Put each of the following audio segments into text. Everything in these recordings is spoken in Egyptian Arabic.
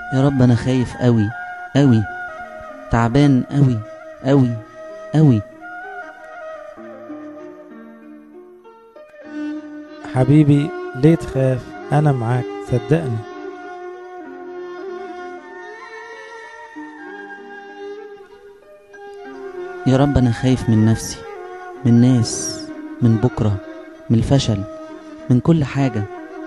يا رب انا خايف قوي قوي تعبان قوي قوي قوي حبيبي ليه تخاف أنا معاك صدقني يا رب انا خايف من نفسي من الناس من بكره من الفشل من كل حاجه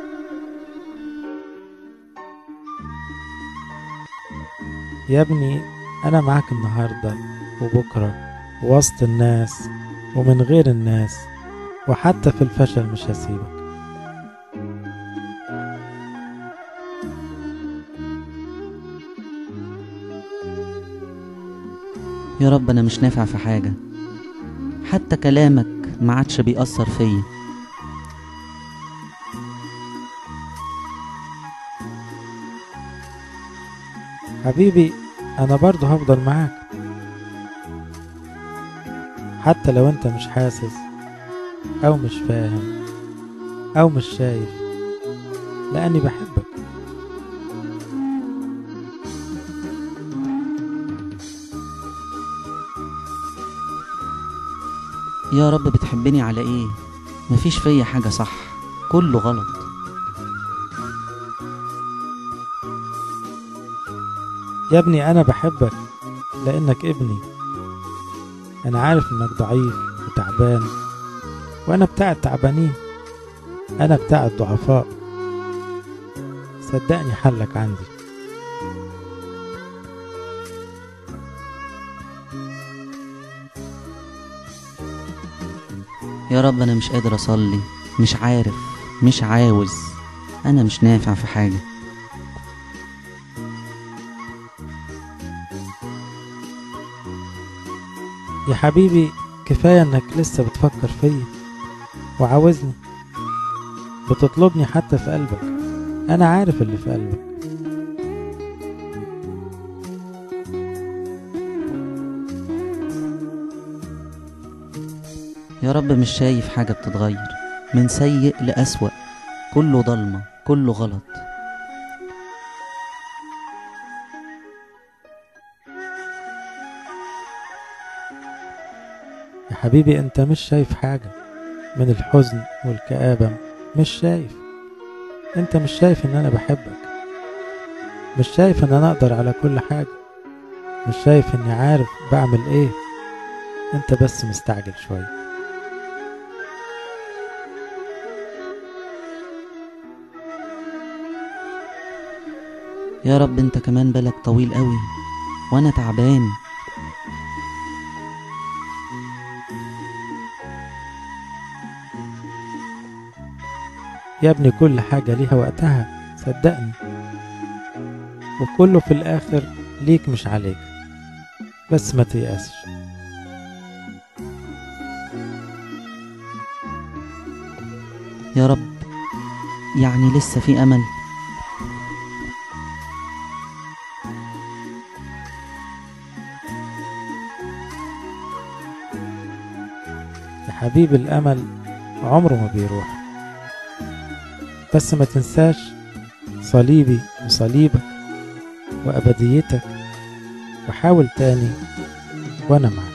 يا ابني أنا معاك النهاردة وبكرة وسط الناس ومن غير الناس وحتى في الفشل مش هسيبك يا رب انا مش نافع في حاجه حتى كلامك ما عادش بيأثر فيا حبيبي أنا برضه هفضل معاك حتى لو أنت مش حاسس أو مش فاهم أو مش شايف لأني بحبك يا رب بتحبني على ايه مفيش فيا حاجه صح كله غلط يا ابني أنا بحبك لأنك ابني أنا عارف إنك ضعيف وتعبان وأنا بتاع التعبانين أنا بتاع الضعفاء صدقني حلك عندي يا رب انا مش قادر اصلي مش عارف مش عاوز انا مش نافع في حاجه يا حبيبي كفاية إنك لسه بتفكر فيا وعاوزني بتطلبني حتى في قلبك أنا عارف اللي في قلبك يا رب مش شايف حاجه بتتغير من سيء لأسوأ كله ضلمه كله غلط يا حبيبي أنت مش شايف حاجة من الحزن والكآبة مش شايف أنت مش شايف إن أنا بحبك مش شايف إن أنا أقدر على كل حاجة مش شايف إني عارف بعمل إيه أنت بس مستعجل شوية يا رب انت كمان بالك طويل قوي وانا تعبان يا ابني كل حاجة ليها وقتها صدقني وكله في الآخر ليك مش عليك بس ما تيأسش يا رب يعني لسه في امل يا حبيبي الأمل عمره ما بيروح بس ما تنساش صليبي وصليبك وأبديتك وحاول تاني وأنا معاك